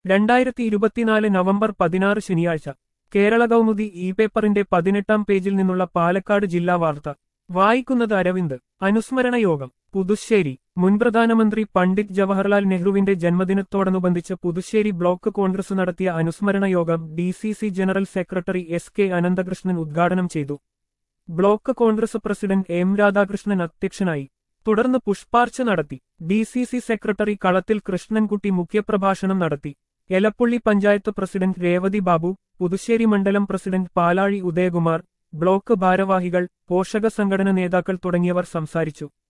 രണ്ടായിരത്തി ഇരുപത്തിനാല് നവംബർ പതിനാറ് ശനിയാഴ്ച കേരള കൗമുദി ഇ പേപ്പറിന്റെ പതിനെട്ടാം പേജിൽ നിന്നുള്ള പാലക്കാട് ജില്ലാ വാർത്ത വായിക്കുന്നത് അരവിന്ദ് അനുസ്മരണ യോഗം പുതുശ്ശേരി മുൻ പ്രധാനമന്ത്രി പണ്ഡിറ്റ് ജവഹർലാൽ നെഹ്റുവിന്റെ ജന്മദിനത്തോടനുബന്ധിച്ച് പുതുശ്ശേരി ബ്ലോക്ക് കോൺഗ്രസ് നടത്തിയ അനുസ്മരണ യോഗം D C C general secretary S K Ananthakrishnan ഉദ്ഘാടനം ചെയ്തു block Congress president M Radhakrishnan അധ്യക്ഷനായി തുടർന്ന് പുഷ്പാർച്ച നടത്തി ഡി സി സി സെക്രട്ടറി കളത്തിൽ കൃഷ്ണൻകുട്ടി മുഖ്യപ്രഭാഷണം നടത്തി എലപ്പുള്ളി പഞ്ചായത്ത് പ്രസിഡന്റ് രേവതി ബാബു പുതുശ്ശേരി മണ്ഡലം പ്രസിഡന്റ് പാലാഴി ഉദയകുമാർ ബ്ലോക്ക് ഭാരവാഹികൾ പോഷക സംഘടന നേതാക്കൾ തുടങ്ങിയവർ സംസാരിച്ചു